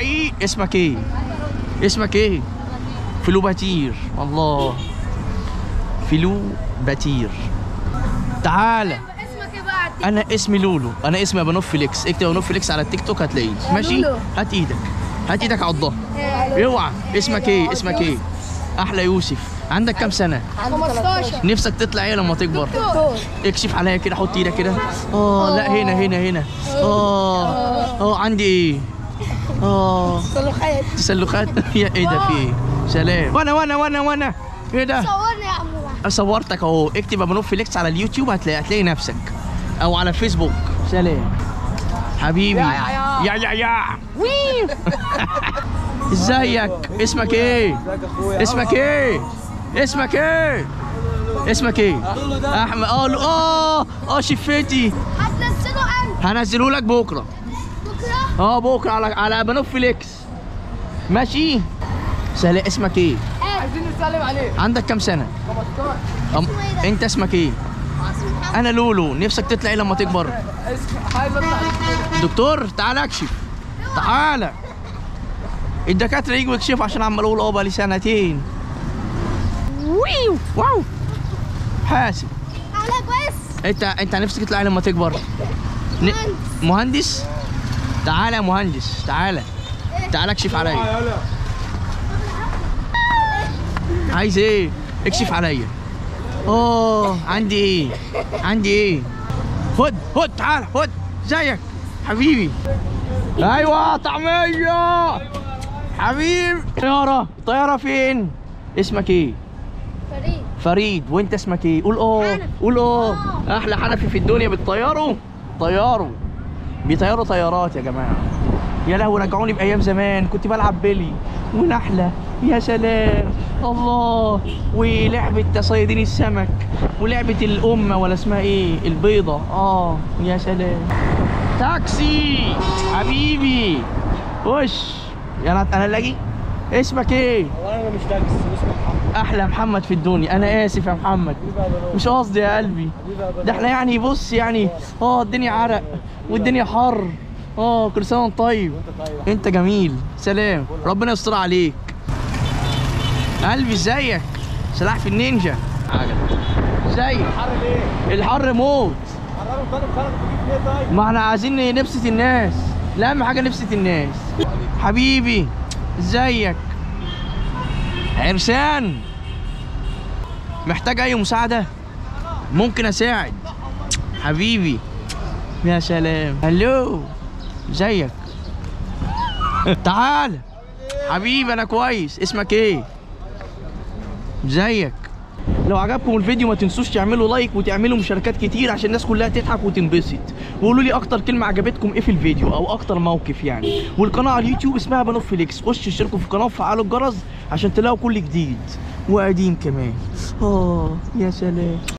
عي اسمك ايه اسمك ايه فلو باتير الله فلو باتير تعالى اسمك ايه بقى عدي انا اسمي لولو انا اسمي ابانوف فليكس اكتب ابانوف فليكس على التيك توك هتلاقيني ماشي لولو. هات ايدك هات ايدك على الظهر اوعى اسمك ايه اسمك ايه احلى يوسف عندك كام سنه 15 نفسك تطلع ايه لما تكبر دكتور اكشف عليا كده حط ايدك كده اه لا هنا هنا هنا اه اه عندي ايه اه صلوخات تسلخات يا ايه ده في ايه سلام وانا وانا وانا وانا ايه ده صورني يا عم واحد. صورتك اهو اكتب ابانوف فليكس على اليوتيوب هتلاقي هتلاقي نفسك او على الفيسبوك سلام حبيبي يا يا يا يا وي ازيك اسمك ايه اسمك ايه اسمك ايه اسمك ايه احمد اه لو- اه اه شفتي هتنزله امتى هنزله لك بكره بكره اه بكره على على ابانوف فليكس ماشي سلام اسمك ايه عايزين نسلم عليه عندك كام سنه أم... اسمه ايه ده؟ انت اسمك ايه اسمه محمد انا لولو نفسك تطلع ايه لما تكبر اسم عايز اطلع دكتور تعال اكشف تعالى الدكاتره يجوا يكشفوا عشان عمال اقول اه بقالي سنتين ويو واو حاسب على كويس انت انت نفسك تطلع إيه لما تكبر ن... مهندس. مهندس تعالى يا مهندس تعالى تعالى اكشف عليا عايز ايه اكشف عليا اه عندي ايه عندي ايه خد خد تعال خد زيك حبيبي ايوه طعميه حبيبي طياره طياره فين اسمك ايه فريد فريد وانت اسمك ايه قول اه حنفي. قول اه احلى حنفي في الدنيا بتطيروا طيروا بيطيروا طيارات يا جماعه يا لهوي رجعوني بايام زمان كنت بلعب بلي ونحله يا سلام الله ولعبه صيادين السمك ولعبه الامه ولا اسمها ايه البيضه اه يا سلام تاكسي حبيبي وش يا انا انا لاقي اسمك ايه انا مش تاكس اسمه محمد احلى محمد في الدنيا انا اسف يا محمد مش قصدي يا قلبي ده احنا يعني بص يعني اه الدنيا عرق والدنيا حر اه كل سنه وانت طيب انت جميل سلام ربنا يستر عليك قلبي ازيك سلاح في النينجا عجب ازيك حر ليه؟ الحر موت حرام طالب خرج تجيب ليه طيب؟ ما احنا عايزين نبسط الناس لا اهم حاجه نبسط الناس حبيبي ازيك عرسان محتاج اي مساعده ممكن اساعد حبيبي يا سلام هلو ازيك تعال حبيبي انا كويس اسمك ايه ازيك لو عجبكم الفيديو ما تنسوش تعملوا لايك وتعملوا مشاركات كتير عشان الناس كلها تضحك وتنبسط وقولوا لي اكتر كلمه عجبتكم ايه في الفيديو او اكتر موقف يعني والقناه على اليوتيوب اسمها بنوف فيليكس خشوا اشتركوا في القناه وفعلوا الجرس عشان تلاقوا كل جديد وقديم كمان اه يا سلام